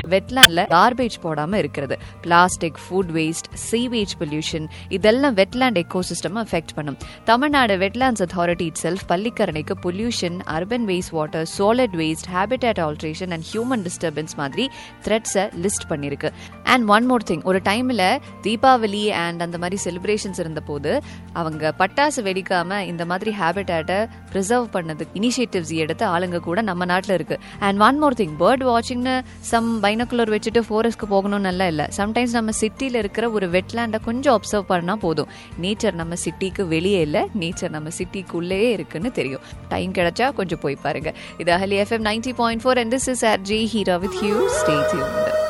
வெட்லாண்ட்ல garbage போடாம இருக்கிறது plastic food waste sewage pollution இதெல்லாம் வெட்லாண்ட் எக்கோசிஸ்டம் அஃபெக்ட் பண்ணும் Tamil Nadu wetlands authority itself பள்ளிக்கரணைக்கு pollution urban waste water solid waste habitat alteration and human disturbance மாதிரி த்ரெட்ஸை list பண்ணிருக்கு and one more thing ஒரு டைம்ல தீபாவளி அண்ட் அந்த மாதிரி செலிப்ரேஷன்ஸ் இருந்த போது அவங்க பட்டாசு வெடிக்காம இந்த மாதிரி ஹேபிட்டேட்டை ப்ரிசர்வ் பண்ணதுக்கு இனிஷியேட்டிவ்ஸ் எடுத்த ஆளுங்க கூட நம்ம நாட்டில் இருக்கு and one more thing bird வாட்சிங்னு சம் பைனகுலர் வச்சுட்டு ஃபாரஸ்ட்க்கு போகணும்னு நல்லா இல்லை சம்டைம்ஸ் நம்ம சிட்டியில் இருக்கிற ஒரு வெட்லேண்டை கொஞ்சம் அப்சர்வ் பண்ணால் போதும் நேச்சர் நம்ம சிட்டிக்கு வெளியே இல்லை நேச்சர் நம்ம சிட்டிக்குள்ளேயே இருக்குன்னு தெரியும் டைம் கிடைச்சா கொஞ்சம் போய் பாருங்க இது அஹலி FM ninety point four and this is R G Heera with you stay tuned